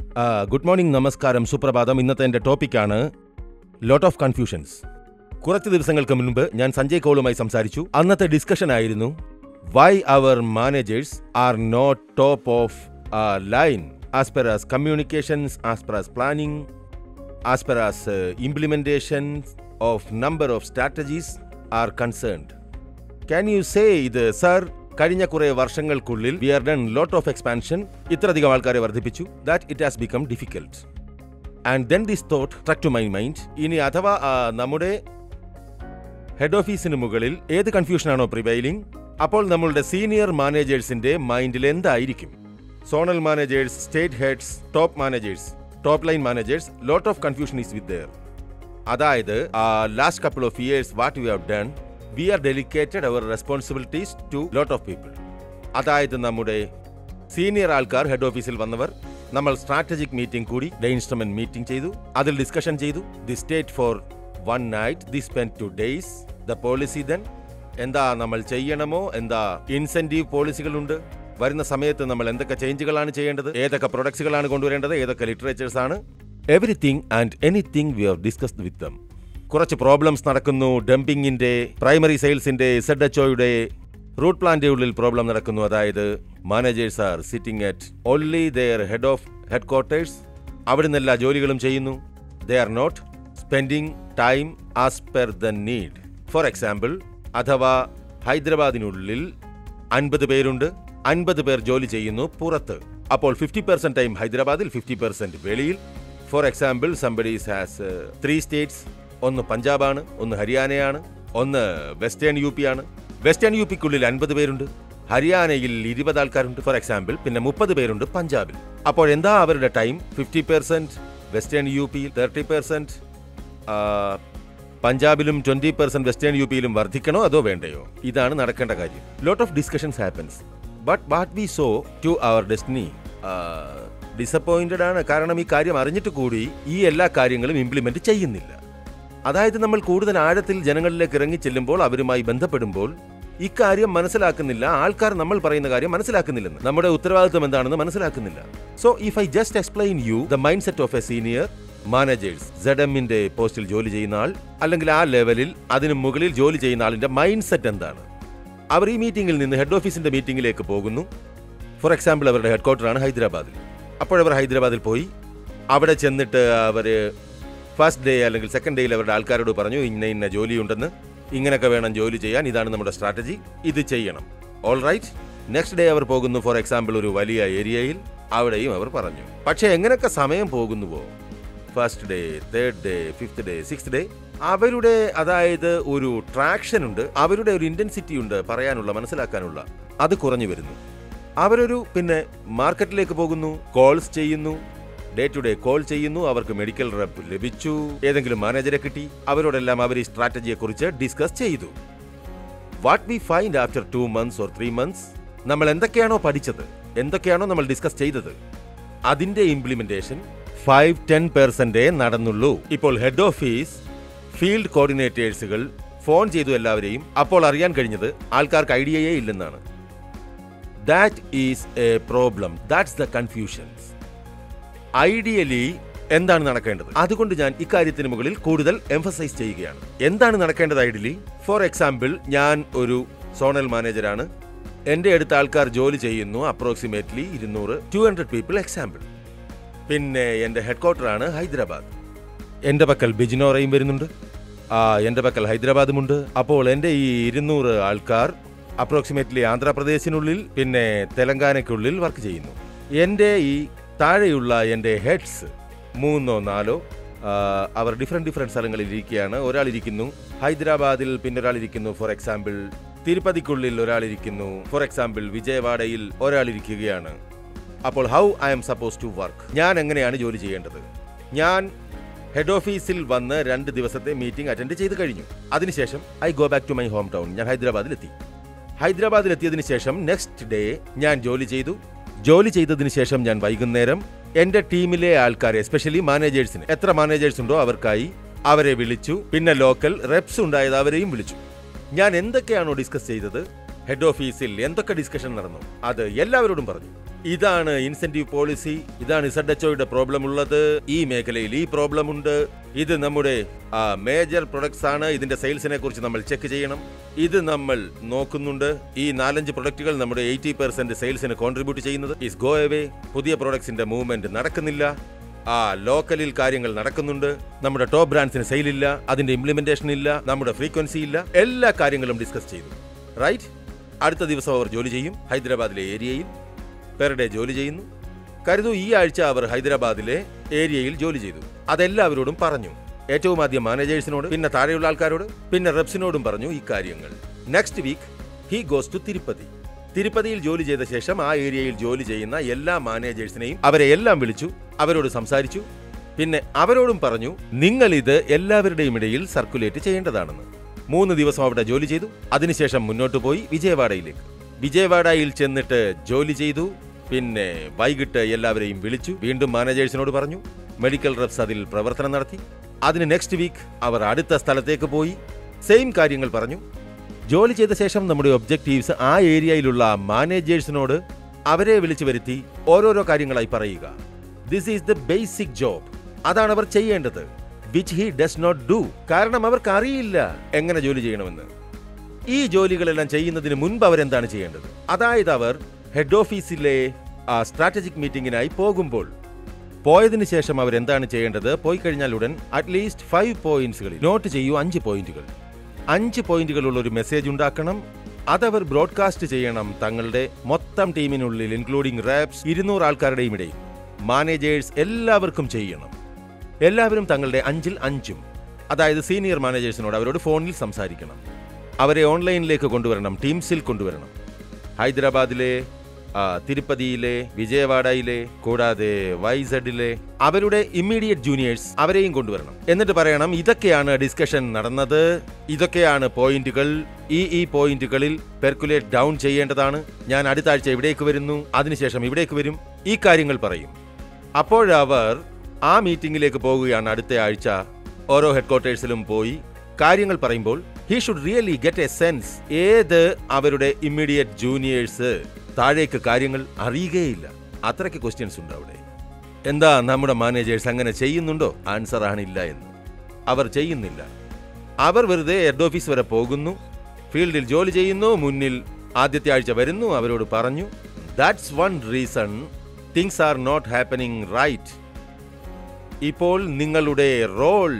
Good morning നമസ്കാരം സുപ്രഭാതം ഇന്നത്തെ എൻ്റെ ടോപ്പിക്കാണ് ലോട്ട് ഓഫ് കൺഫ്യൂഷൻസ് കുറച്ച് ദിവസങ്ങൾക്ക് മുൻപ് ഞാൻ സഞ്ജയ് കൗളുമായി സംസാരിച്ചു അന്നത്തെ ഡിസ്കഷൻ ആയിരുന്നു why our managers are not top of line as per as communications as per as planning as per as implementation of number of strategies are concerned can you say ഇത് sir കഴിഞ്ഞ കുറെ വർഷങ്ങൾക്കുള്ളിൽ we are done lot of expansion ഇത്രയധികം ആൾക്കാരെ വർദ്ധിപ്പിച്ചു that it has become difficult and then this thought struck to my mind ഇനി അഥവാ ആ, നമ്മുടെ ഹെഡ് ഓഫീസിന് മുകളിൽ ഏത് കൺഫ്യൂഷനാണോ പ്രിവൈലിംഗ് അപ്പോൾ നമ്മളുടെ സീനിയർ മാനേജേഴ്സിന്റെ മൈൻഡിൽ എന്തായിരിക്കും zonal managers state heads top managers top line managers lot of confusion is with their അതായത് last couple of years what we have done we are dedicated our responsibilities to lot of people അതായത് നമ്മുടെ senior ആൾക്കാർ head ഓഫീസിൽ വന്നവർ നമ്മൾ strategic meeting കൂടി instrument meeting ചെയ്തു അതിൽ ഡിസ്കഷൻ ചെയ്തു the state for one night the spend two days the policy then എന്താ നമ്മൾ ചെയ്യണമോ എന്താ ഇൻസെന്റീവ് പോളിസികളുണ്ട് വരുന്ന സമയത്ത് നമ്മൾ എന്തൊക്കെ ചേഞ്ചുകളാണ് ചെയ്യേണ്ടത് ഏതൊക്കെ പ്രൊഡക്ട്സുകളാണ് കൊണ്ടുവരേണ്ടത് ഏതൊക്കെ ലിറ്ററേച്ചേഴ്സ് ആണ് everything and anything we have discussed with them കുറച്ച് പ്രോബ്ലംസ് നടക്കുന്നു ഡംപിങ്ങിന്റെ പ്രൈമറി സെയിൽസിന്റെ സെഡ് എച്ച് ഒയുടെ റൂട്ട് പ്ലാന്റെ ഉള്ളിൽ പ്രോബ്ലം നടക്കുന്നു അതായത് managers are sitting at only their head of headquarters അവിടെ നിന്ന് എല്ലാ ജോലികളും ചെയ്യുന്നു they are not spending time as per the need for example അഥവാ ഹൈദരാബാദിനുള്ളിൽ അൻപത് പേരുണ്ട് അൻപത് പേർ ജോലി ചെയ്യുന്നു പുറത്ത് അപ്പോൾ ഫിഫ്റ്റി പെർസെന്റ് ടൈം ഹൈദരാബാദിൽ ഫിഫ്റ്റി പെർസെന്റ് വെളിയിൽ for example somebody's has three states ഒന്ന് പഞ്ചാബാണ് ഒന്ന് ഹരിയാനയാണ് ഒന്ന് വെസ്റ്റേൺ യു പി ആണ് വെസ്റ്റേൺ യു പിക്കുള്ളിൽ അൻപത് പേരുണ്ട് ഹരിയാനയിൽ ഇരുപത് ആൾക്കാരുണ്ട് ഫോർ എക്സാമ്പിൾ പിന്നെ മുപ്പത് പേരുണ്ട് പഞ്ചാബിൽ അപ്പോൾ എന്താ അവരുടെ time fifty percent western U പിയിൽ തേർട്ടി പെർസെന്റ് പഞ്ചാബിലും ട്വന്റി പെർസെന്റ് വെസ്റ്റേൺ യു പിയിലും വർദ്ധിക്കണോ അതോ വേണ്ടയോ ഇതാണ് നടക്കേണ്ട കാര്യം lot of discussions happens but what we saw to our destiny disappointed ആണ് കാരണം ഈ കാര്യം അറിഞ്ഞിട്ട് കൂടി ഈ എല്ലാ കാര്യങ്ങളും ഇംപ്ലിമെന്റ് ചെയ്യുന്നില്ല അതായത് നമ്മൾ കൂടുതൽ ആഴത്തിൽ ജനങ്ങളിലേക്ക് ഇറങ്ങി ചെല്ലുമ്പോൾ അവരുമായി ബന്ധപ്പെടുമ്പോൾ ഇക്കാര്യം മനസ്സിലാക്കുന്നില്ല ആൾക്കാർ നമ്മൾ പറയുന്ന കാര്യം മനസ്സിലാക്കുന്നില്ലെന്ന് നമ്മുടെ ഉത്തരവാദിത്വം എന്താണെന്ന് മനസ്സിലാക്കുന്നില്ല so if I just explain you the mindset of a senior managers Z എമ്മിന്റെ പോസ്റ്റിൽ ജോലി ചെയ്യുന്ന ആൾ അല്ലെങ്കിൽ ആ ലെവലിൽ അതിന് മുകളിൽ ജോലി ചെയ്യുന്ന ആളിന്റെ മൈൻഡ് സെറ്റ് എന്താണ് അവർ ഈ മീറ്റിംഗിൽ നിന്ന് ഹെഡ് ഓഫീസിന്റെ മീറ്റിംഗിലേക്ക് പോകുന്നു ഫോർ എക്സാമ്പിൾ അവരുടെ ഹെഡ് ക്വാർട്ടറാണ് ഹൈദരാബാദിൽ അപ്പോഴവർ ഹൈദരാബാദിൽ പോയി അവിടെ ചെന്നിട്ട് അവർ ഫസ്റ്റ് ഡേ അല്ലെങ്കിൽ സെക്കൻഡ് ഡേയിൽ അവരുടെ ആൾക്കാരോട് പറഞ്ഞു ഇന്ന ഇന്ന ജോലിയുണ്ടെന്ന് ഇങ്ങനെയൊക്കെ വേണം ജോലി ചെയ്യാൻ ഇതാണ് നമ്മുടെ സ്ട്രാറ്റജി ഇത് ചെയ്യണം ഓൾ റൈറ്റ് നെക്സ്റ്റ് ഡേ അവർ പോകുന്നു ഫോർ എക്സാമ്പിൾ ഒരു വലിയ ഏരിയയിൽ അവിടെയും അവർ പറഞ്ഞു പക്ഷേ എങ്ങനെയൊക്കെ സമയം പോകുന്നുവോ first day third day fifth day six day അവരുടെ അതായത് ഒരു ട്രാക്ഷൻ ഉണ്ട് അവരുടെ ഒരു ഇന്റൻസിറ്റി ഉണ്ട് പറയാനുള്ള മനസ്സിലാക്കാനുള്ള അത് കുറഞ്ഞു വരുന്നു അവരൊരു പിന്നെ മാർക്കറ്റിലേക്ക് പോകുന്നു കോൾസ് ചെയ്യുന്നു ഡേ ടു ഡേ കോൾ ചെയ്യുന്നു അവർക്ക് മെഡിക്കൽ റെപ്പ് ലഭിച്ചു ഏതെങ്കിലും മാനേജരെ കിട്ടി അവരോടെല്ലാം അവർ ഈ സ്ട്രാറ്റജിയെ കുറിച്ച് ഡിസ്കസ് ചെയ്തു what we find after two months or three months നമ്മൾ എന്തൊക്കെയാണോ പഠിച്ചത് എന്തൊക്കെയാണോ നമ്മൾ ഡിസ്കസ് ചെയ്തത് അതിന്റെ ഇംപ്ലിമെന്റേഷൻ ഫൈവ് ടെൻ പെർസെന്റേ നടന്നുള്ളൂ ഇപ്പോൾ ഹെഡ് ഓഫീസ് ഫീൽഡ് കോർഡിനേറ്റേഴ്സുകൾ ഫോൺ ചെയ്തു എല്ലാവരെയും അപ്പോൾ അറിയാൻ കഴിഞ്ഞത് ആൾക്കാർക്ക് ഐഡിയയേ ഇല്ലെന്നാണ് that is a problem that's the confusions ideally എന്താണ് നടക്കേണ്ടത് അതുകൊണ്ട് ഞാൻ ഇക്കാര്യത്തിന് മുകളിൽ കൂടുതൽ എംഫസൈസ് ചെയ്യുകയാണ് എന്താണ് നടക്കേണ്ടത് ഐഡിയലി ഫോർ എക്സാമ്പിൾ ഞാൻ ഒരു സോണൽ മാനേജരാണ് എന്റെ അടുത്ത ആൾക്കാർ ജോലി ചെയ്യുന്നു അപ്രോക്സിമേറ്റ്ലി ഇരുന്നൂറ് ടു ഹൺഡ്രഡ് പീപ്പിൾ എക്സാമ്പിൾ പിന്നെ എന്റെ ഹെഡ് ക്വാർട്ടറാണ് ഹൈദരാബാദ് എന്റെ പക്കൽ ബിജിനോറയും വരുന്നുണ്ട് ആ എന്റെ പക്കൽ ഹൈദരാബാദുമുണ്ട് അപ്പോൾ എന്റെ ഈ ഇരുന്നൂറ് ആൾക്കാർ അപ്രോക്സിമേറ്റ്ലി ആന്ധ്രാപ്രദേശിനുള്ളിൽ പിന്നെ തെലങ്കാനയ്ക്കുള്ളിൽ വർക്ക് ചെയ്യുന്നു എന്റെ ഈ താഴെയുള്ള എന്റെ ഹെഡ്സ് മൂന്നോ നാലോ ആ, അവർ ഡിഫറെന്റ് ഡിഫറെന്റ് സ്ഥലങ്ങളിൽ ഇരിക്കുകയാണ് ഒരാൾ ഇരിക്കുന്നു ഹൈദരാബാദിൽ പിന്നെ ഒരാൾ ഇരിക്കുന്നു ഫോർ എക്സാമ്പിൾ തിരുപ്പതിക്കുള്ളിൽ ഒരാൾ ഇരിക്കുന്നു ഫോർ എക്സാമ്പിൾ വിജയവാഡയിൽ ഒരാൾ ഇരിക്കുകയാണ് അപ്പോൾ how I am suppose to work ഞാൻ എങ്ങനെയാണ് ജോലി ചെയ്യേണ്ടത് ഞാൻ ഹെഡ് ഓഫീസിൽ വന്ന് രണ്ട് ദിവസത്തെ മീറ്റിംഗ് അറ്റൻഡ് ചെയ്ത് കഴിഞ്ഞു അതിനുശേഷം I go back to my home town ഞാൻ ഹൈദരാബാദിലെത്തി ഹൈദരാബാദിൽ എത്തിയതിനു ശേഷം നെക്സ്റ്റ് ഡേ ഞാൻ ജോലി ചെയ്തു ജോലി ചെയ്തതിനു ശേഷം ഞാൻ വൈകുന്നേരം എന്റെ ടീമിലെ ആൾക്കാരെ എസ്പെഷ്യലി മാനേജേഴ്സിന് എത്ര മാനേജേഴ്സ് ഉണ്ടോ അവർക്കായി അവരെ വിളിച്ചു പിന്നെ ലോക്കൽ റെപ്സ് ഉണ്ടായത് അവരെയും വിളിച്ചു ഞാൻ എന്തൊക്കെയാണോ ഡിസ്കസ് ചെയ്തത് ഹെഡ് ഓഫീസിൽ എന്തൊക്കെ ഡിസ്കഷൻ നടന്നു അത് എല്ലാവരോടും പറഞ്ഞു ഇതാണ് ഇൻസെന്റീവ് പോളിസി ഇതാണ് ഇസഡ് എച്ച് പ്രോബ്ലം ഉള്ളത് ഈ മേഖലയിൽ ഈ പ്രോബ്ലം ഉണ്ട് ഇത് നമ്മുടെ മേജർ പ്രൊഡക്ട്സ് ആണ് ഇതിന്റെ സെയിൽസിനെ കുറിച്ച് നമ്മൾ ചെക്ക് ചെയ്യണം ഇത് നമ്മൾ നോക്കുന്നുണ്ട് ഈ നാലഞ്ച് പ്രൊഡക്റ്റുകൾ നമ്മുടെ എയ്റ്റി പെർസെന്റ് സെയിൽസിന് കോൺട്രിബ്യൂട്ട് ചെയ്യുന്നത് ഇസ് ഗോ അവേ പുതിയ പ്രൊഡക്ട്സിന്റെ മൂവ്മെന്റ് നടക്കുന്നില്ല ആ ലോക്കലിൽ കാര്യങ്ങൾ നടക്കുന്നുണ്ട് നമ്മുടെ ടോപ്പ് ബ്രാൻഡ്സിന് സെയിൽ ഇല്ല അതിന്റെ ഇംപ്ലിമെന്റേഷൻ ഇല്ല നമ്മുടെ ഫ്രീക്വൻസി ഇല്ല എല്ലാ കാര്യങ്ങളും ഡിസ്കസ് ചെയ്തു റൈറ്റ് അടുത്ത ദിവസം അവർ ജോലി ചെയ്യും ഹൈദരാബാദിലെ ഏരിയയിൽ പെർ ഡേ ജോലി ചെയ്യുന്നു കരുതു ഈ ആഴ്ച അവർ ഹൈദരാബാദിലെ ഏരിയയിൽ ജോലി ചെയ്തു അതെല്ലാവരോടും പറഞ്ഞു ഏറ്റവും ആദ്യം മാനേജേഴ്സിനോട് പിന്നെ താഴെയുള്ള ആൾക്കാരോട് പിന്നെ റെപ്സിനോടും പറഞ്ഞു ഈ കാര്യങ്ങൾ next week he goes to Tirupati തിരുപ്പതിയിൽ ജോലി ചെയ്ത ശേഷം ആ ഏരിയയിൽ ജോലി ചെയ്യുന്ന എല്ലാ മാനേജേഴ്സിനെയും അവരെ എല്ലാം വിളിച്ചു അവരോട് സംസാരിച്ചു പിന്നെ അവരോടും പറഞ്ഞു നിങ്ങൾ ഇത് എല്ലാവരുടെയും ഇടയിൽ സർക്കുലേറ്റ് ചെയ്യേണ്ടതാണെന്ന് മൂന്ന് ദിവസം അവിടെ ജോലി ചെയ്തു അതിനുശേഷം മുന്നോട്ട് പോയി വിജയവാഡയിലേക്ക് വിജയവാഡയിൽ ചെന്നിട്ട് ജോലി ചെയ്തു പിന്നെ വൈകിട്ട് എല്ലാവരെയും വിളിച്ചു വീണ്ടും മാനേജേഴ്സിനോട് പറഞ്ഞു മെഡിക്കൽ റെപ്സ് അതിൽ പ്രവർത്തനം നടത്തി അതിന് നെക്സ്റ്റ് വീക്ക് അവർ അടുത്ത സ്ഥലത്തേക്ക് പോയി സെയിം കാര്യങ്ങൾ പറഞ്ഞു ജോലി ചെയ്ത ശേഷം നമ്മുടെ ഒബ്ജക്റ്റീവ്സ് ആ ഏരിയയിലുള്ള മാനേജേഴ്സിനോട് അവരെ വിളിച്ചു വരുത്തി ഓരോരോ കാര്യങ്ങളായി പറയുക this is the basic job അതാണ് അവർ ചെയ്യേണ്ടത് which he does not do കാരണം അവർക്ക് അറിയില്ല എങ്ങനെ ജോലി ചെയ്യണമെന്ന് ഈ ജോലികളെല്ലാം ചെയ്യുന്നതിന് മുൻപ് അവരെന്താണ് ചെയ്യേണ്ടത് അതായത് അവർ ഹെഡ് ഓഫീസിലെ ആ സ്ട്രാറ്റജിക് മീറ്റിംഗിനായി പോകുമ്പോൾ പോയതിനു ശേഷം അവരെന്താണ് ചെയ്യേണ്ടത് പോയി കഴിഞ്ഞാൽ ഉടൻ അറ്റ്ലീസ്റ്റ് ഫൈവ് പോയിന്റ്സുകളിൽ നോട്ട് ചെയ്യൂ അഞ്ച് പോയിന്റുകൾ അഞ്ച് പോയിന്റുകളുള്ള ഒരു മെസ്സേജ് ഉണ്ടാക്കണം അതവർ ബ്രോഡ്കാസ്റ്റ് ചെയ്യണം തങ്ങളുടെ മൊത്തം ടീമിനുള്ളിൽ ഇൻക്ലൂഡിംഗ് റാപ്സ് ഇരുന്നൂറ് ആൾക്കാരുടെയും ഇടയിൽ മാനേജേഴ്സ് എല്ലാവർക്കും ചെയ്യണം എല്ലാവരും തങ്ങളുടെ അഞ്ചിൽ അഞ്ചും അതായത് സീനിയർ മാനേജേഴ്സിനോട് അവരോട് ഫോണിൽ സംസാരിക്കണം അവരെ ഓൺലൈനിലേക്ക് കൊണ്ടുവരണം ടീംസിൽ കൊണ്ടുവരണം ഹൈദരാബാദിലെ ആ, തിരുപ്പതിയിലെ വിജയവാഡയിലെ കൂടാതെ വൈസഡിലെ അവരുടെ ഇമ്മീഡിയറ്റ് ജൂനിയേഴ്സ് അവരെയും കൊണ്ടുവരണം എന്നിട്ട് പറയണം ഇതൊക്കെയാണ് ഡിസ്കഷൻ നടന്നത് ഇതൊക്കെയാണ് പോയിന്റുകൾ ഈ ഈ പോയിന്റുകളിൽ പെർക്കുലേറ്റ് ഡൗൺ ചെയ്യേണ്ടതാണ് ഞാൻ അടുത്ത ആഴ്ച ഇവിടേക്ക് വരുന്നു അതിനുശേഷം ഇവിടേക്ക് വരും ഈ കാര്യങ്ങൾ പറയും അപ്പോഴവർ ആ മീറ്റിംഗിലേക്ക് പോവുകയാണ് അടുത്ത ആഴ്ച ഓരോ ഹെഡ്ക്വാർട്ടേഴ്സിലും പോയി കാര്യങ്ങൾ പറയുമ്പോൾ he should really get a sense ഏത് അവരുടെ ഇമ്മീഡിയറ്റ് ജൂനിയേഴ്സ് താഴേക്ക് കാര്യങ്ങൾ അറിയുകയില്ല അത്രയ്ക്ക് ക്വസ്റ്റ്യൻസ് ഉണ്ട് അവിടെ എന്താ നമ്മുടെ മാനേജേഴ്സ് അങ്ങനെ ചെയ്യുന്നുണ്ടോ ആൻസർ ആണില്ല എന്ന് അവർ ചെയ്യുന്നില്ല അവർ വെറുതെ ഹെഡ് ഓഫീസ് വരെ പോകുന്നു ഫീൽഡിൽ ജോലി ചെയ്യുന്നു മുന്നിൽ ആദ്യത്തെ ആഴ്ച വരുന്നു അവരോട് പറഞ്ഞു that's one reason things are not happening right ഇപ്പോൾ നിങ്ങളുടെ റോൾ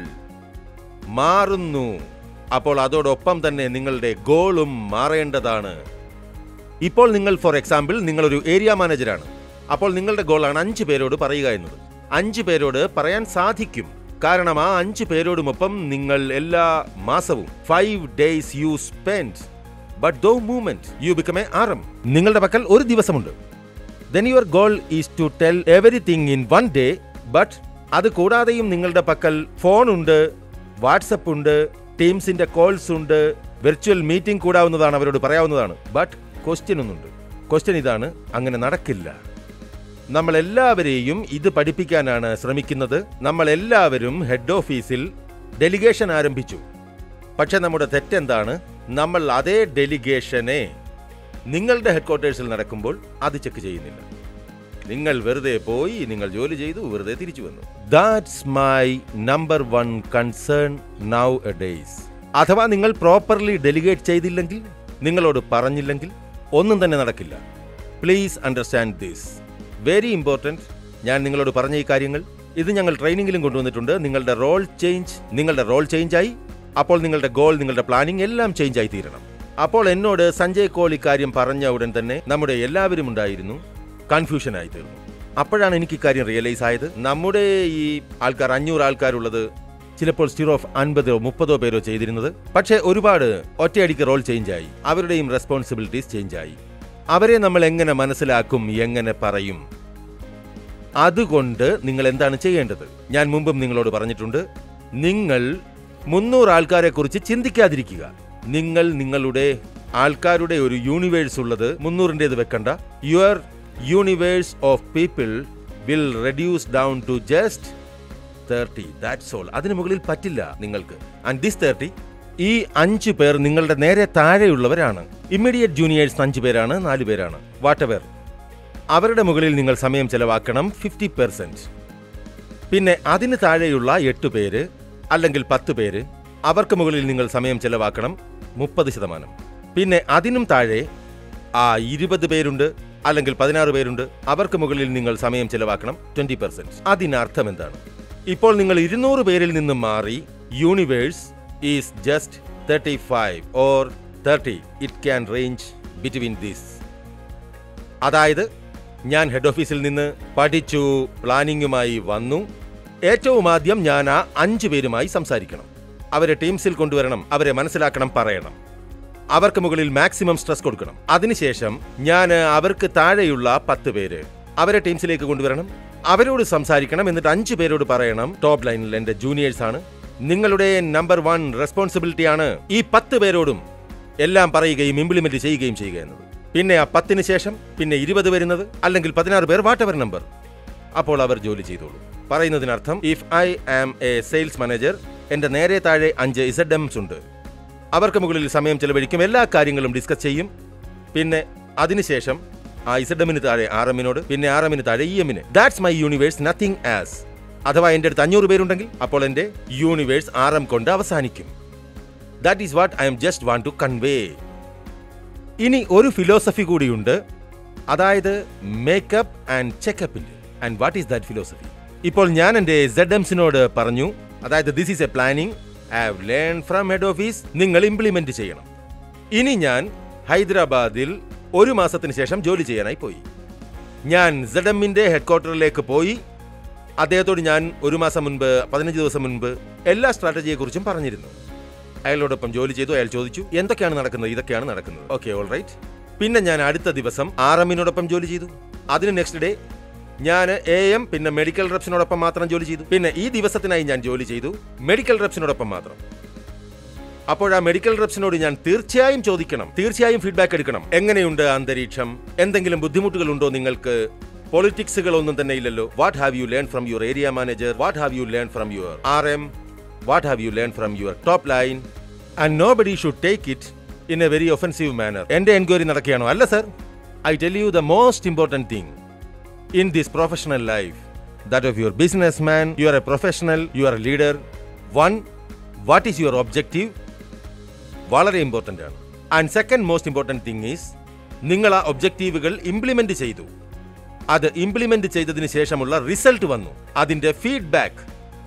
മാറുന്നു അപ്പോൾ അതോടൊപ്പം തന്നെ നിങ്ങളുടെ ഗോളും മാറേണ്ടതാണ് ഇപ്പോൾ നിങ്ങൾ ഫോർ എക്സാമ്പിൾ നിങ്ങളൊരു ഏരിയ മാനേജരാണ് അപ്പോൾ നിങ്ങളുടെ ഗോളാണ് അഞ്ച് പേരോട് പറയുക എന്നത് അഞ്ച് പേരോട് പറയാൻ സാധിക്കും കാരണം ആ അഞ്ച് പേരോടുമൊപ്പം നിങ്ങൾ എല്ലാ മാസവും five days you spend but though movement you become a RM നിങ്ങളുടെ പക്കൽ ഒരു ദിവസമുണ്ട് then your goal is to tell everything in one day but അത് കൂടാതെയും നിങ്ങളുടെ പക്കൽ ഫോൺ ഉണ്ട് വാട്സപ്പ് ഉണ്ട് ടീംസിന്റെ കോൾസ് ഉണ്ട് വെർച്വൽ മീറ്റിംഗ് കൂടാവുന്നതാണ് അവരോട് പറയാവുന്നതാണ് ബട്ട് ക്വസ്റ്റ്യൻ ഒന്നുണ്ട് ക്വസ്റ്റ്യൻ ഇതാണ് അങ്ങനെ നടക്കില്ല നമ്മൾ എല്ലാവരെയും ഇത് പഠിപ്പിക്കാനാണ് ശ്രമിക്കുന്നത് നമ്മൾ എല്ലാവരും ഹെഡ് ഓഫീസിൽ ഡെലിഗേഷൻ ആരംഭിച്ചു പക്ഷെ നമ്മുടെ തെറ്റെന്താണ് നമ്മൾ അതേ ഡെലിഗേഷനെ നിങ്ങളുടെ ഹെഡ്ക്വാർട്ടേഴ്സിൽ നടക്കുമ്പോൾ അത് ചെക്ക് ചെയ്യുന്നില്ല നിങ്ങൾ വെറുതെ പോയി നിങ്ങൾ ജോലി ചെയ്തു വെറുതെ തിരിച്ചു വന്നു that's my number one concern nowadays അഥവാ നിങ്ങൾ പ്രോപ്പർലി ഡെലിഗേറ്റ് ചെയ്തില്ലെങ്കിൽ നിങ്ങളോട് പറഞ്ഞില്ലെങ്കിൽ ഒന്നും തന്നെ നടക്കില്ല please understand this very important ഞാൻ നിങ്ങളോട് പറഞ്ഞ ഈ കാര്യങ്ങൾ ഇത് ഞങ്ങൾ ട്രെയിനിങ്ങിലും കൊണ്ടുവന്നിട്ടുണ്ട് നിങ്ങളുടെ റോൾ ചേഞ്ച് നിങ്ങളുടെ റോൾ ചേഞ്ച് ആയി അപ്പോൾ നിങ്ങളുടെ ഗോൾ നിങ്ങളുടെ പ്ലാനിംഗ് എല്ലാം ചേഞ്ച് ആയി തീരണം അപ്പോൾ എന്നോട് സഞ്ജയ് കോൾ ഇക്കാര്യം പറഞ്ഞ ഉടൻ തന്നെ നമ്മുടെ എല്ലാവരും ഉണ്ടായിരുന്നു കൺഫ്യൂഷൻ ആയി തീർന്നു അപ്പോഴാണ് എനിക്ക് ഇക്കാര്യം റിയലൈസ് ആയത് നമ്മുടെ ഈ ആൾക്കാർ അഞ്ഞൂറ് ആൾക്കാരുള്ളത് ചിലപ്പോൾ സ്റ്റിർ ഓഫ് അൻപതോ മുപ്പതോ പേരോ ചെയ്തിരുന്നത് പക്ഷേ ഒരുപാട് ഒറ്റയടിക്ക് റോൾ ചേഞ്ച് ആയി അവരുടെയും റെസ്പോൺസിബിലിറ്റീസ് ചേഞ്ച് ആയി അവരെ നമ്മൾ എങ്ങനെ മനസ്സിലാക്കും എങ്ങനെ പറയും അതുകൊണ്ട് നിങ്ങൾ എന്താണ് ചെയ്യേണ്ടത് ഞാൻ മുമ്പും നിങ്ങളോട് പറഞ്ഞിട്ടുണ്ട് നിങ്ങൾ മുന്നൂറ് ആൾക്കാരെ കുറിച്ച് ചിന്തിക്കാതിരിക്കുക നിങ്ങൾ നിങ്ങളുടെ ആൾക്കാരുടെ ഒരു യൂണിവേഴ്സ് ഉള്ളത് മുന്നൂറിൻ്റെത് വെക്കണ്ട your universe of people will reduce down to just thirty that's all അതിന് മുകളിൽ പറ്റില്ല നിങ്ങൾക്ക് ആൻഡ് ദിസ് തേർട്ടി ഈ അഞ്ച് പേർ നിങ്ങളുടെ നേരെ താഴെയുള്ളവരാണ് ഇമ്മീഡിയറ്റ് ജൂനിയേഴ്സ് അഞ്ച് പേരാണ് നാല് പേരാണ് വാട്ട് എവർ അവരുടെ മുകളിൽ നിങ്ങൾ സമയം ചെലവാക്കണം ഫിഫ്റ്റി പെർസെന്റ് പിന്നെ അതിന് താഴെയുള്ള എട്ട് പേര് അല്ലെങ്കിൽ പത്ത് പേര് അവർക്ക് മുകളിൽ നിങ്ങൾ സമയം ചെലവാക്കണം മുപ്പത് ശതമാനം പിന്നെ അതിനും താഴെ ആ ഇരുപത് പേരുണ്ട് അല്ലെങ്കിൽ പതിനാറ് പേരുണ്ട് അവർക്ക് മുകളിൽ നിങ്ങൾ സമയം ചെലവാക്കണം ട്വന്റി പെർസെന്റ് അതിനർത്ഥം എന്താണ് ഇപ്പോൾ നിങ്ങൾ ഇരുന്നൂറ് പേരിൽ നിന്നും മാറി universe is just thirty five or thirty it can range between this അതായത് ഞാൻ ഹെഡ് ഓഫീസിൽ നിന്ന് പഠിച്ചു പ്ലാനിങ്ങുമായി വന്നു ഏറ്റവും ആദ്യം ഞാൻ ആ അഞ്ചു പേരുമായി സംസാരിക്കണം അവരെ ടീംസിൽ കൊണ്ടുവരണം അവരെ മനസ്സിലാക്കണം പറയണം അവർക്ക് മുകളിൽ മാക്സിമം സ്ട്രെസ് കൊടുക്കണം അതിനുശേഷം ഞാൻ അവർക്ക് താഴെയുള്ള പത്ത് പേര് അവരെ ടീംസിലേക്ക് കൊണ്ടുവരണം അവരോട് സംസാരിക്കണം എന്നിട്ട് അഞ്ചു പേരോട് പറയണം ടോപ്പ് ലൈനിൽ എന്റെ ജൂനിയേഴ്സ് ആണ് നിങ്ങളുടെ നമ്പർ വൺ റെസ്പോൺസിബിലിറ്റി ആണ് ഈ പത്ത് പേരോടും എല്ലാം പറയുകയും ഇംപ്ലിമെന്റ് ചെയ്യുകയും ചെയ്യുക എന്നത് പിന്നെ ആ പത്തിന് ശേഷം പിന്നെ ഇരുപത് വരുന്നത് അല്ലെങ്കിൽ പതിനാറ് പേർ വാട്ട് എവർ നമ്പർ അപ്പോൾ അവർ ജോലി ചെയ്തോളൂ പറയുന്നതിനർത്ഥം if I am a sales manager എന്റെ നേരെ താഴെ അഞ്ച് ഇസഡ് എംസ് ഉണ്ട് അവർക്ക് മുകളിൽ സമയം ചെലവഴിക്കും എല്ലാ കാര്യങ്ങളും ഡിസ്കസ് ചെയ്യും പിന്നെ അതിനുശേഷം ആ ഇസഡ് എമ്മിന് താഴെ ആർ എമ്മിനോട് പിന്നെ ആർ എമ്മിന് താഴെ ഇ എമ്മിന് that's my universe nothing as അഥവാ എൻ്റെ അടുത്ത് അഞ്ഞൂറ് പേരുണ്ടെങ്കിൽ അപ്പോൾ എൻ്റെ യൂണിവേഴ്സ് ആർ എം കൊണ്ട് അവസാനിക്കും that is what I am just want to convey ഇനി ഒരു ഫിലോസഫി കൂടിയുണ്ട് അതായത് മേക്കപ്പ് ആൻഡ് ചെക്കപ്പിന്റെ and what is that philosophy ഇപ്പോൾ ഞാൻ എൻ്റെ സെഡ് എംസിനോട് പറഞ്ഞു അതായത് this is a planning I have learn from head office നിങ്ങൾ ഇംപ്ലിമെന്റ് ചെയ്യണം ഇനി ഞാൻ ഹൈദരാബാദിൽ ഒരു മാസത്തിന് ശേഷം ജോലി ചെയ്യാനായി പോയി ഞാൻ സെഡ് എമ്മിന്റെ ഹെഡ്ക്വാർട്ടറിലേക്ക് പോയി അദ്ദേഹത്തോട് ഞാൻ ഒരു മാസം മുൻപ് പതിനഞ്ച് ദിവസം മുൻപ് എല്ലാ സ്ട്രാറ്റജിയെക്കുറിച്ചും പറഞ്ഞിരുന്നു അയാളോടൊപ്പം ജോലി ചെയ്തു അയാൾ ചോദിച്ചു എന്തൊക്കെയാണ് നടക്കുന്നത് ഇതൊക്കെയാണ് നടക്കുന്നത് ഓക്കെ ഓൾ റൈറ്റ് പിന്നെ ഞാൻ അടുത്ത ദിവസം ആർ എമ്മിനോടൊപ്പം ജോലി ചെയ്തു അതിന് നെക്സ്റ്റ് ഡേ ഞാൻ എ എം പിന്നെ മെഡിക്കൽ റെപ്സിനോടൊപ്പം മാത്രം ജോലി ചെയ്തു പിന്നെ ഈ ദിവസത്തിനായി ഞാൻ ജോലി ചെയ്തു മെഡിക്കൽ റെപ്സിനോടൊപ്പം മാത്രം അപ്പോൾ ആ മെഡിക്കൽ റെപ്സിനോട് ഞാൻ തീർച്ചയായും ചോദിക്കണം തീർച്ചയായും ഫീഡ്ബാക്ക് എടുക്കണം എങ്ങനെയുണ്ട് അന്തരീക്ഷം എന്തെങ്കിലും ബുദ്ധിമുട്ടുകൾ ഉണ്ടോ നിങ്ങൾക്ക് പൊളിറ്റിക്സുകൾ ഒന്നും തന്നെ ഇല്ലല്ലോ what have you learn from your area manager what have you learn from your R M what have you learn from your top line and nobody should take it in a very offensive manner എന്റെ enquiry നടക്കുകയാണോ അല്ല sir I tell you the most important thing in this professional life that of your businessman you are a professional you are a leader one what is your objective വളരെ important ആണ് and second most important thing is നിങ്ങൾ ആ ഒബ്ജക്റ്റീവുകൾ implement ചെയ്തു അത് implement ചെയ്തതിന് ശേഷമുള്ള result വന്നു അതിന്റെ ഫീഡ്ബാക്ക്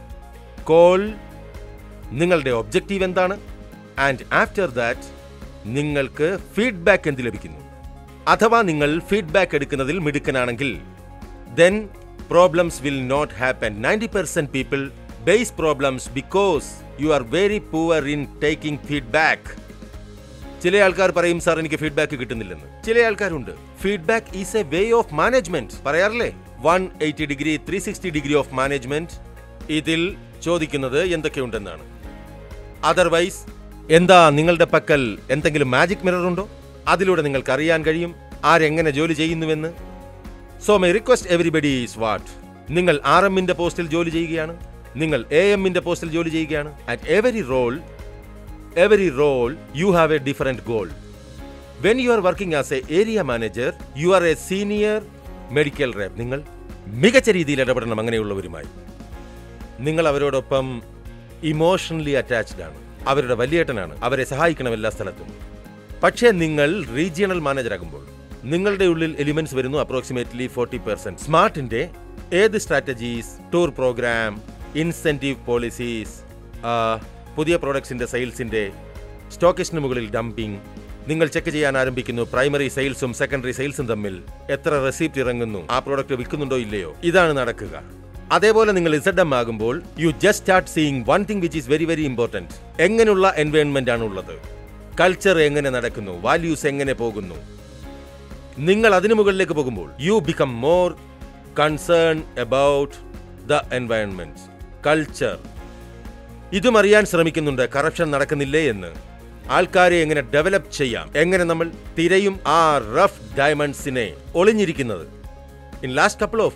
കോൾ നിങ്ങളുടെ ഒബ്ജക്റ്റീവ് എന്താണ് ആൻഡ് ആഫ്റ്റർ ദാറ്റ് നിങ്ങൾക്ക് ഫീഡ്ബാക്ക് എന്ത് ലഭിക്കുന്നു അഥവാ നിങ്ങൾ ഫീഡ്ബാക്ക് എടുക്കുന്നതിൽ മിടുക്കനാണെങ്കിൽ then problems will not happen 90% people base problems because you are very poor in taking feedback ചില ആൾക്കാർ പറയും സാർ എനിക്ക് ഫീഡ്ബാക്ക് കിട്ടുന്നില്ലെന്ന് ചില ആൾക്കാരുണ്ട് feedback is a way of management പറയാറില്ലേ one eighty degree three sixty degree of management ഇതിൽ ചോദിക്കുന്നത് എന്തൊക്കെയുണ്ടെന്നാണ് അതർവൈസ് എന്താ നിങ്ങളുടെ പക്കൽ എന്തെങ്കിലും മാജിക് മിറർ ഉണ്ടോ അതിലൂടെ നിങ്ങൾക്ക് അറിയാൻ കഴിയും ആരെങ്ങനെ ജോലി ചെയ്യുന്നുവെന്ന് so my request everybody is what നിങ്ങൾ ആർ എമ്മിന്റെ പോസ്റ്റിൽ ജോലി ചെയ്യുകയാണ് നിങ്ങൾ എ എമ്മിന്റെ പോസ്റ്റിൽ ജോലി ചെയ്യുകയാണ് at every role every role you have a different goal when you are working as a area manager you are a senior medical rep നിങ്ങൾ മികച്ച രീതിയിൽ ഇടപെടണം അങ്ങനെയുള്ളവരുമായി നിങ്ങൾ അവരോടൊപ്പം ഇമോഷണലി അറ്റാച്ച്ഡ് ആണ് അവരുടെ വലിയേട്ടനാണ് അവരെ സഹായിക്കണം എല്ലാ സ്ഥലത്തും പക്ഷേ നിങ്ങൾ റീജിയണൽ മാനേജർ ആകുമ്പോൾ നിങ്ങളുടെ ഉള്ളിൽ എലിമെന്റ്സ് വരുന്നു അപ്രോക്സിമേറ്റ്ലി ഫോർട്ടി പെർസെന്റ് സ്മാർട്ടിന്റെ ഏത് strategies tour program incentive policies പുതിയ പ്രോഡക്ട്സിന്റെ സെയിൽസിന്റെ സ്റ്റോക്കിസ്റ്റിന് മുകളിൽ ഡംപിംഗ് നിങ്ങൾ ചെക്ക് ചെയ്യാൻ ആരംഭിക്കുന്നു പ്രൈമറി സെയിൽസും സെക്കൻഡറി സെയിൽസും തമ്മിൽ എത്ര റെസിപ്റ്റ് ഇറങ്ങുന്നു ആ പ്രോഡക്റ്റ് വിൽക്കുന്നുണ്ടോ ഇല്ലയോ ഇതാണ് നടക്കുക അതേപോലെ നിങ്ങൾ ഇസഡ് എം ആകുമ്പോൾ you just start seeing one thing which is very very important എങ്ങനെയുള്ള എൻവയോൺമെന്റ് ആണ് ഉള്ളത് കൾച്ചർ എങ്ങനെ നടക്കുന്നു വാല്യൂസ് എങ്ങനെ പോകുന്നു നിങ്ങൾ അതിനു മുകളിലേക്ക് പോകുമ്പോൾ you become more concern about the environment culture ഇതും അറിയാൻ ശ്രമിക്കുന്നുണ്ട് കറപ്ഷൻ നടക്കുന്നില്ലേ എന്ന് ആൾക്കാരെ എങ്ങനെ ഡെവലപ്പ് ചെയ്യാം എങ്ങനെ നമ്മൾ തിരയും ആ റഫ് ഡയമണ്ട്സിനെ ഒളിഞ്ഞിരിക്കുന്നത് in last couple of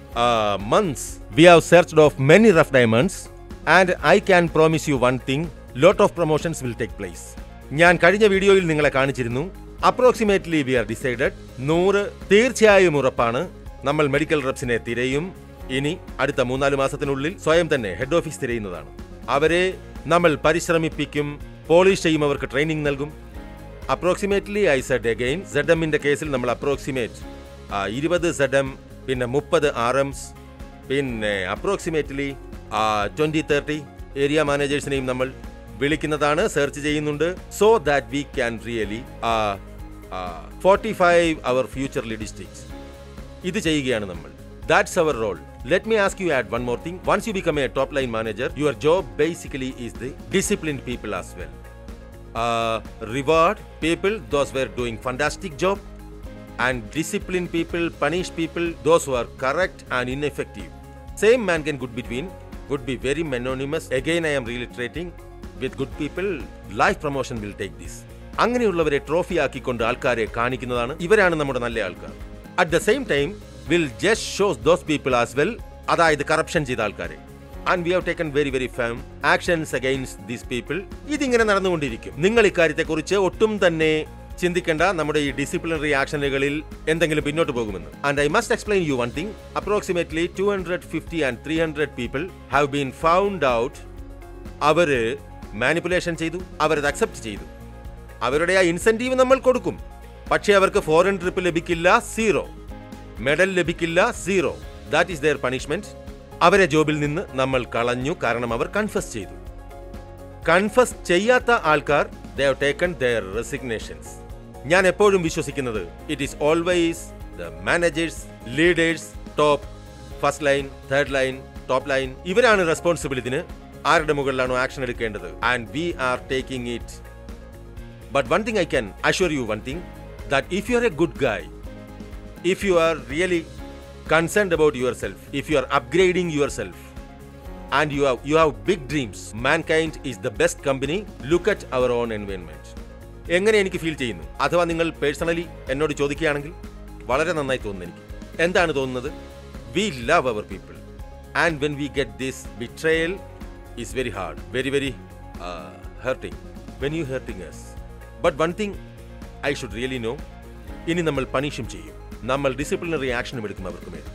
months we have searched of many rough diamonds and I can promise you one thing lot of promotions will take place ഞാൻ കഴിഞ്ഞ വീഡിയോയിൽ നിങ്ങളെ കാണിച്ചിരുന്നു അപ്രോക്സിമേറ്റ്ലി വി ആർ ഡിസൈഡഡ് നൂറ് തീർച്ചയായും ഉറപ്പാണ് നമ്മൾ മെഡിക്കൽ റെപ്സിനെ തിരയും ഇനി അടുത്ത മൂന്നാല് മാസത്തിനുള്ളിൽ സ്വയം തന്നെ ഹെഡ് ഓഫീസ് തിരയുന്നതാണ് അവരെ നമ്മൾ പരിശ്രമിപ്പിക്കും പോളിഷ് ചെയ്യും അവർക്ക് ട്രെയിനിങ് നൽകും approximately I said again Z എമ്മിന്റെ കേസിൽ നമ്മൾ അപ്രോക്സിമേറ്റ് ഇരുപത് സെഡ് എം പിന്നെ മുപ്പത് ആർ എംസ് പിന്നെ അപ്രോക്സിമേറ്റ്ലി ട്വന്റി തേർട്ടി ഏരിയ മാനേജേഴ്സിനെയും നമ്മൾ വിളിക്കുന്നതാണ് സെർച്ച് ചെയ്യുന്നുണ്ട് so that we can really forty five our futurely districts ഇത് ചെയ്യുകയാണ് നമ്മൾ that's our role let me ask you add one more thing once you become a top line manager your job basically is the discipline people as well reward people those were doing fantastic job and discipline people, punish people, those who are correct and ineffective. Same man can good between, would be very mononymous. Again, I am reiterating, with good people, life promotion will take this. അങ്ങനെയുള്ളവരെ trophy ആക്കിക്കൊണ്ട് ആൾക്കാരെ കാണിക്കുന്നതാണ് ഇവരാണ് നമ്മുടെ നല്ല ആൾക്കാർ at the same time will just shows those people as well അതായത് corruption ചെയ്ത ആൾക്കാരെ and we have taken very very firm actions against these people ഇതിങ്ങനെ നടന്നുകൊണ്ടിരിക്കും നിങ്ങൾ ഇക്കാര്യത്തെക്കുറിച്ച് ഒട്ടും തന്നെ ചിന്തിക്കേണ്ട നമ്മുടെ ഈ ഡിസിപ്ലിനറി ആക്ഷനുകളിൽ എന്തെങ്കിലും പിന്നോട്ട് പോകുമെന്ന് and I must explain you one thing approximately two hundred fifty and three hundred people have been found out അവര് മാനിപ്പുലേഷൻ ചെയ്തു അവരത് അക്സെപ്റ്റ് ചെയ്തു അവരുടെ ആ ഇൻസെന്റീവ് നമ്മൾ കൊടുക്കും പക്ഷേ അവർക്ക് ഫോറിൻ ട്രിപ്പ് ലഭിക്കില്ല സീറോ മെഡൽ ലഭിക്കില്ല zero that is their punishment അവരെ ജോബിൽ നിന്ന് നമ്മൾ കളഞ്ഞു കാരണം അവർ കൺഫസ് ചെയ്തു കൺഫസ് ചെയ്യാത്ത ആൾക്കാർ they have taken their resignations ഞാൻ എപ്പോഴും വിശ്വസിക്കുന്നത് it is always the managers leaders top first line third line top line ഇവരാണ് റെസ്പോൺസിബിലിറ്റിന് ആരുടെ മുകളിലാണോ ആക്ഷൻ എടുക്കേണ്ടത് and we are taking it but one thing I can assure you one thing that if you are a good guy if you are really concerned about yourself, if you are upgrading yourself, and you have you have big dreams, mankind is the best company. Look at our own environment. എങ്ങനെ എനിക്ക് feel ചെയ്യുന്നു അഥവാ നിങ്ങൾ personally എന്നോട് ചോദിക്കുകയാണെങ്കിൽ വളരെ നന്നായി തോന്നുന്നു എനിക്ക് എന്താണ് തോന്നുന്നത് we love our people and when we get this betrayal is very hard very very hurting when you hurting is but one thing I should really know ഇനി നമ്മൾ പണിഷും ചെയ്യും നമ്മൾ ഡിസിപ്ലിനറി ആക്ഷനും എടുക്കും അവർക്ക് വേണ്ടി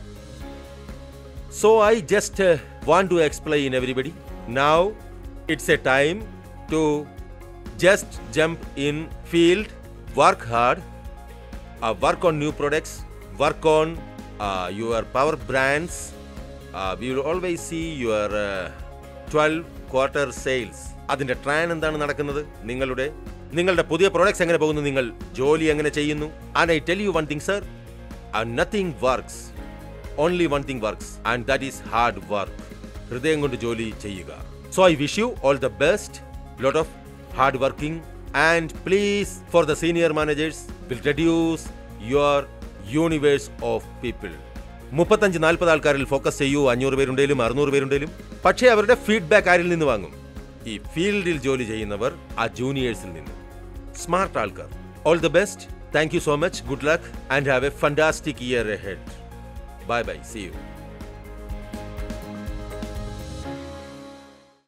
so I just want to explain everybody now it's a time to just jump in field work hard work on new products work on your power brands we will always see your twelve quarter sales അതിന്റെ ട്രാൻ എന്താണ് നടക്കുന്നത് നിങ്ങളുടെ നിങ്ങളുടെ പുതിയ products എങ്ങനെ പോകുന്നു നിങ്ങൾ ജോലി എങ്ങനെ ചെയ്യുന്നു and I tell you one thing sir nothing works only one thing works and that is hard work ഹൃദയം കൊണ്ട് ജോലി ചെയ്യുക so I wish you all the best lot of hard working and please for the senior managers will reduce your universe of people മുപ്പത്തഞ്ച് നാൽപ്പത് ആൾക്കാരിൽ focus ചെയ്യൂ അഞ്ഞൂറ് പേരുണ്ടെങ്കിലും അറുന്നൂറ് പേരുണ്ടെങ്കിലും പക്ഷേ അവരുടെ ഫീഡ്ബാക്ക് ആരിൽ നിന്ന് വാങ്ങും ഈ ഫീൽഡിൽ ജോലി ചെയ്യുന്നവർ ആ ജൂനിയേഴ്സിൽ നിന്ന് സ്മാർട്ട് ആൾക്കാർ all the best thank you so much good luck and have a fantastic year ahead bye bye see U